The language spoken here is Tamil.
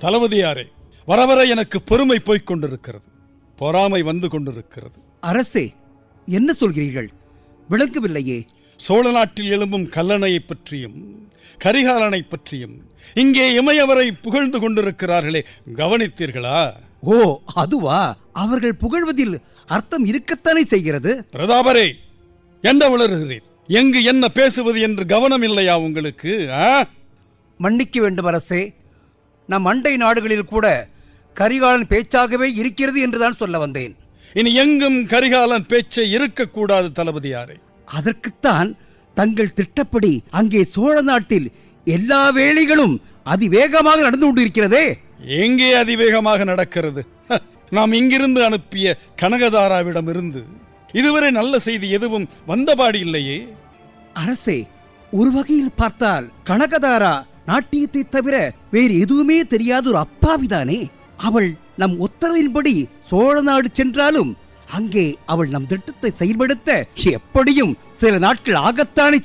தளபதியாரே வர வர எனக்கு பெருமை போய்க் கொண்டிருக்கிறது பொறாமை வந்து கொண்டிருக்கிறது அரசே என்ன சொல்கிறீர்கள் விளங்கவில்லையே சோழ நாட்டில் எழும்பும் கல்லணையை பற்றியும் கரிகாலனை பற்றியும் இங்கே இமையவரை புகழ்ந்து கொண்டிருக்கிறார்களே கவனித்தீர்களா ஓ அதுவா அவர்கள் புகழ்வதில் அர்த்தம் இருக்கத்தானே செய்கிறது பிரதாபரே என்ன உளறுகிறீர் எங்கு என்ன பேசுவது என்று கவனம் இல்லையா உங்களுக்கு ஆ? மன்னிக்க வேண்டும் அரசே நம் அண்டை நாடுகளில் கூட கரிகாலன் பேச்சாகவே இருக்கிறது என்றுதான் சொல்ல வந்தேன் இனி எங்கும் கரிகாலன் பேச்சை இருக்கக்கூடாது தளபதியாரே அதற்குத்தான் தங்கள் திட்டப்படி அங்கே சோழ நாட்டில் எல்லா வேலைகளும் அதிவேகமாக நடந்து கொண்டிருக்கிறதே எங்கே அதிவேகமாக நடக்கிறது ஹ, நாம் இங்கிருந்து அனுப்பிய கனகதாராவிடம் இருந்து இதுவரை நல்ல செய்தி எதுவும் வந்தபாடி இல்லையே அரசே ஒரு வகையில் பார்த்தால் கனகதாரா நாட்டியத்தை தவிர வேறு எதுவுமே தெரியாத ஒரு அப்பாவிதானே அவள் நம் உத்தரவின்படி சோழ நாடு சென்றாலும் அங்கே அவள் நம் திட்டத்தை செயல்படுத்த எப்படியும் சில நாட்கள் ஆகத்தானே